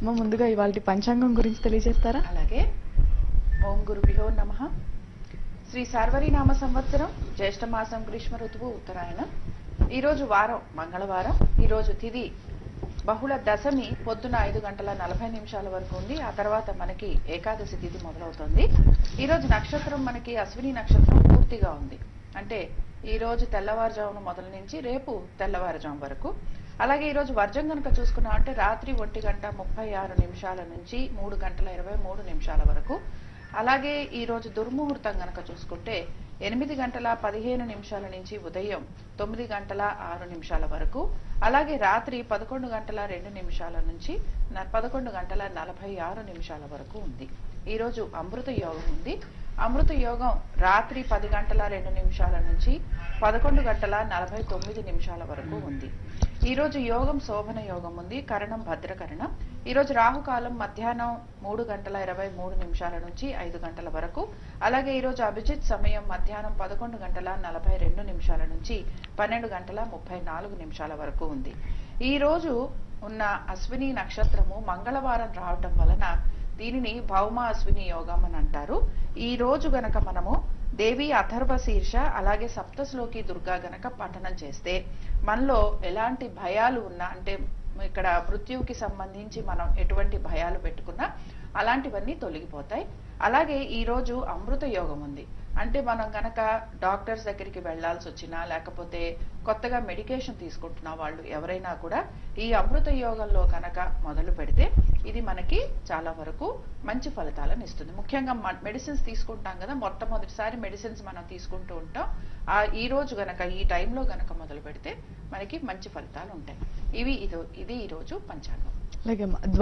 అమ్మ ముందుగా ఇవాళ పంచాంగం గురించి తెలియజేస్తారా అలాగే ఓం గురుభ్యో నమ శ్రీ నామ సంవత్సరం జ్యేష్ఠ మాసం గ్రీష్మ ఋతువు ఉత్తరాయణం ఈరోజు వారం మంగళవారం ఈరోజు తిది బహుళ దశమి పొద్దున ఐదు గంటల నలభై నిమిషాల వరకు ఉంది ఆ తర్వాత మనకి ఏకాదశి తిథి మొదలవుతుంది ఈరోజు నక్షత్రం మనకి అశ్విని నక్షత్రం పూర్తిగా ఉంది అంటే ఈ రోజు తెల్లవారుజామున మొదలు నుంచి రేపు తెల్లవారుజాము వరకు అలాగే ఈ రోజు వర్జం కనుక చూసుకున్నాం అంటే రాత్రి ఒంటి గంట ముప్పై ఆరు నిమిషాల నుంచి మూడు గంటల ఇరవై మూడు నిమిషాల వరకు అలాగే ఈ రోజు దుర్ముహూర్తం గనక చూసుకుంటే ఎనిమిది గంటల పదిహేను నిమిషాల నుంచి ఉదయం తొమ్మిది గంటల ఆరు నిమిషాల వరకు అలాగే రాత్రి పదకొండు గంటల రెండు నిమిషాల నుంచి న- పదకొండు గంటల నలభై ఆరు నిమిషాల వరకు ఉంది ఈ రోజు అమృత యోగం ఉంది అమృత యోగం రాత్రి పది గంటల రెండు నిమిషాల నుంచి పదకొండు గంటల నలభై తొమ్మిది నిమిషాల వరకు ఉంది ఈ రోజు యోగం శోభన యోగం ఉంది కరణం భద్రకరణం ఈ రోజు రాహుకాలం మధ్యాహ్నం మూడు గంటల ఇరవై మూడు నిమిషాల నుంచి ఐదు గంటల వరకు అలాగే ఈ రోజు అభిజిత్ సమయం మధ్యాహ్నం పదకొండు గంటల నలభై రెండు నిమిషాల నుంచి పన్నెండు గంటల ముప్పై నాలుగు నిమిషాల వరకు ఉంది ఈ రోజు ఉన్న అశ్విని నక్షత్రము మంగళవారం రావటం వలన దీనిని భౌమ అశ్విని యోగం అని అంటారు ఈ రోజు గనక మనము దేవి అథర్వ శీర్ష అలాగే సప్తశ్లోకి దుర్గా గనక పఠనం చేస్తే మనలో ఎలాంటి భయాలు ఉన్నా అంటే ఇక్కడ మృత్యువుకి సంబంధించి మనం ఎటువంటి భయాలు పెట్టుకున్నా అలాంటివన్నీ తొలగిపోతాయి అలాగే ఈ రోజు అమృత యోగం ఉంది అంటే మనం గనక డాక్టర్స్ దగ్గరికి వెళ్ళాల్సి వచ్చినా లేకపోతే కొత్తగా మెడికేషన్ తీసుకుంటున్న వాళ్ళు ఎవరైనా కూడా ఈ అమృత యోగంలో కనుక మొదలు పెడితే ఇది మనకి చాలా వరకు మంచి ఫలితాలను ఇస్తుంది ముఖ్యంగా మెడిసిన్స్ తీసుకుంటాం కదా మొట్టమొదటిసారి మెడిసిన్స్ మనం తీసుకుంటూ ఉంటాం ఆ ఈ రోజు గనక ఈ టైంలో గనక మొదలు పెడితే మనకి మంచి ఫలితాలు ఉంటాయి ఇవి ఇది ఇది ఈ రోజు పంచాంగం అలాగే అమ్మ